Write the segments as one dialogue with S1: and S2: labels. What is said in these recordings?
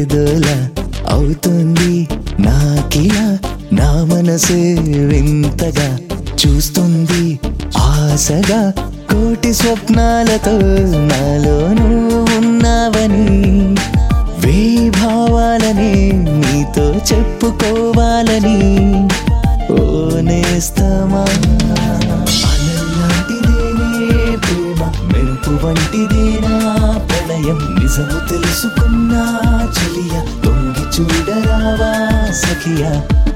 S1: ఏదోలా అవుతుంది నాకిలా నా మనసే వింతగా చూస్తుంది ఆశగా కోటి స్వప్నాలతో నాలో నువ్వు ఉన్నావని వేభావాలని నీతో చెప్పుకోవాలని ఓ నేస్తమా అలలాంటిదేనే ప్రేమ మెరుపు వంటిదేనా ప్రణయం నిజము తెలుసుకున్నా చెలియ తొంగి చూడరావా సఖియా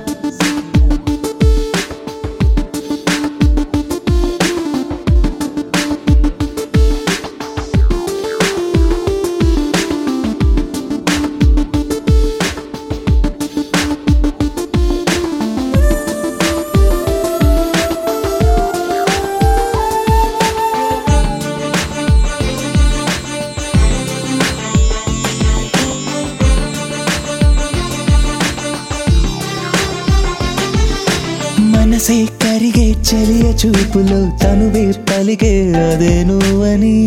S1: మనసే కరిగే చెలియ చూపులో తనువే పలిగే అదే నువ్వని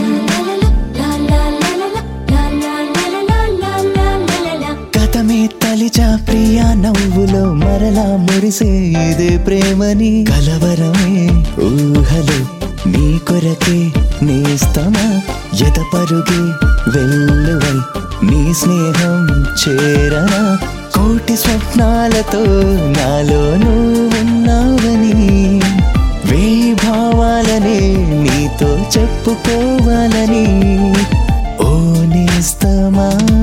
S1: గతమే తలిచా ప్రియా నవ్వులో మరలా మురిసే ఇదే ప్రేమని కలవరమే ఊహలు నీ కొరకే నేస్తమా ఎద పరుగే వెల్లువై నీ స్నేహం చేరనా కోటి స్వప్నాలతో నాలో నువ్వున్నావని వేభావాలనే నీతో చెప్పుకోవాలని ఓ నేస్తమా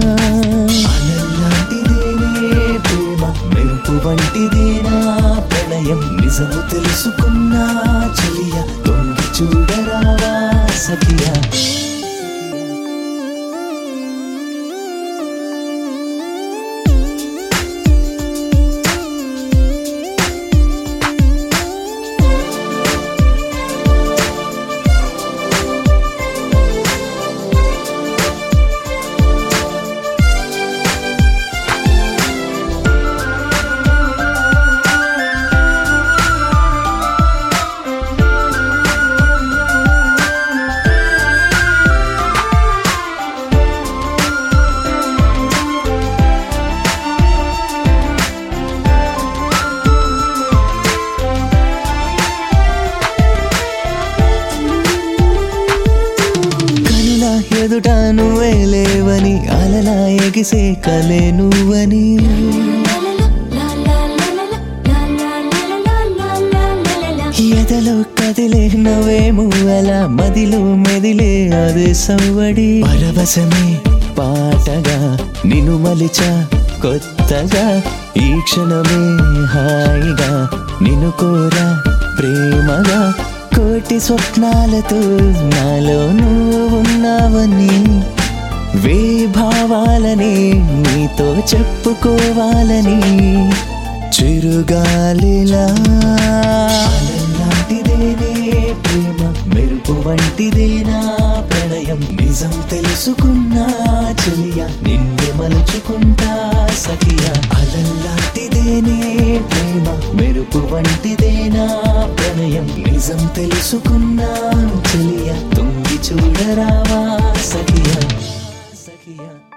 S1: అలలాంటిదేనే ప్రేమ మెరుపు వంటిదేనా ప్రణయం నిజము తెలుసుకున్నా చెలియ తొంగి చూడరావా సఖియా కనుల ఎదుట నువ్వే లేవని అలలా ఎగిసే కలే నువ్వని ఎదలో కదిలే నవ్వేమో అలా మదిలో మెదిలే అదే సవ్వడి పరవశమే పాటగా నిన్ను మలిచా కొత్తగా ఈ క్షణమే హాయిగా నిన్ను కోరా ప్రేమగా కోటి స్వప్నాలతో నాలో నువ్వు ఉన్నావని వేభావాలని నీతో చెప్పుకోవాలని చిరుగాలిలా అలలాంటిదేనే ప్రేమ మెరుపు వంటిదేనా ప్రణయం నిజం తెలుసుకున్నా చెలియ నిన్నే మలుచుకుంటా సఖియ అలల్లాంటిదేనే ప్రేమ మెరుపు వంటిదేనా ప్రణయం నిజం తెలుసుకున్నా చెలియ తొంగి చూడరావా సఖియ సఖియ